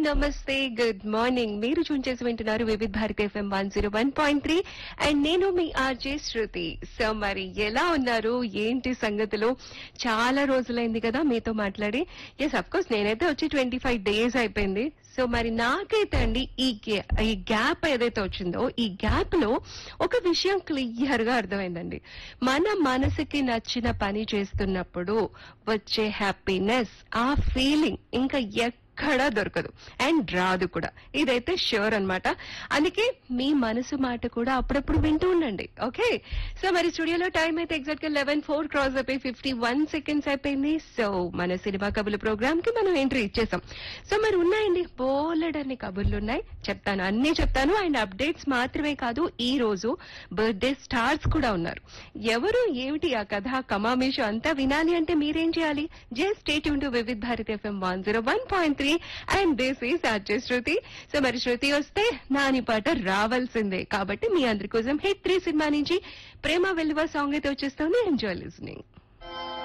నమస్తే good morning మీరు tune చేసి వింటున్నారు Vividh Bharati FM one zero one point three and నేను మీ ఆర్జే శృతి సో మరి ఎలా ఉన్నారు ఏంటి సంగతులు చాలా రోజులైంది కదా మీతో మాట్లాడి ఎస్ అఫ్ కోర్స్ నేనైతే వచ్చి ట్వంటీ ఫైవ్ డేస్ అయిపోయింది సో మరి నాకైతే అండి ఈ గే- ఈ గ్యాప్ ఏదైతే వచ్చిందో ఈ గ్యాప్ లో ఒక విషయం క్లియర్ గా అర్థమైందండి మన మనసుకి నచ్చిన పని చేస్తున్నప్పుడు వచ్చే హ్యాపీనెస్ ఆ ఫీలింగ్ ఇంకా ఎక్కడా దొరకదు అండ్ రాదు కూడా ఇదైతే ష్యూర్ అన్నమాట అందుకే మీ మనసు మాట కూడా అప్పుడప్పుడు వింటూ ఉండండి ఓకే సో మరి స్టూడియోలో టైం అయితే ఎగ్జాక్ట్ గా లెవెన్ ఫోర్ క్రాస్ అయిపోయి ఫిఫ్టీ వన్ సెకండ్స్ అయిపోయింది సో మన సినిమా కబుర్ల ప్రోగ్రామ్ కి మనం ఎంట్రీ ఇచ్చేసాం సో మరి ఉన్నాయండి బోలెడన్ని కబుర్లు ఉన్నాయి చెప్తాను అన్ని చెప్తాను అండ్ అప్డేట్స్ మాత్రమే కాదు ఈ రోజు బర్త్డే స్టార్స్ కూడా ఉన్నారు ఎవరు ఏమిటి ఆ కథ కమామేషు అంతా వినాలి అంటే మీరేం చేయాలి just state to Vividh Bharat FM one zero one point three and this is RJ Shruti so మరి శృతి వస్తే నాని పాట రావాల్సిందే కాబట్టి మీ అందరి కోసం హిట్ త్రీ సినిమా నుంచి ప్రేమ వెలువ సాంగ్ అయితే వచ్చేస్తుంది ఎంజాయ్ లిస్నింగ్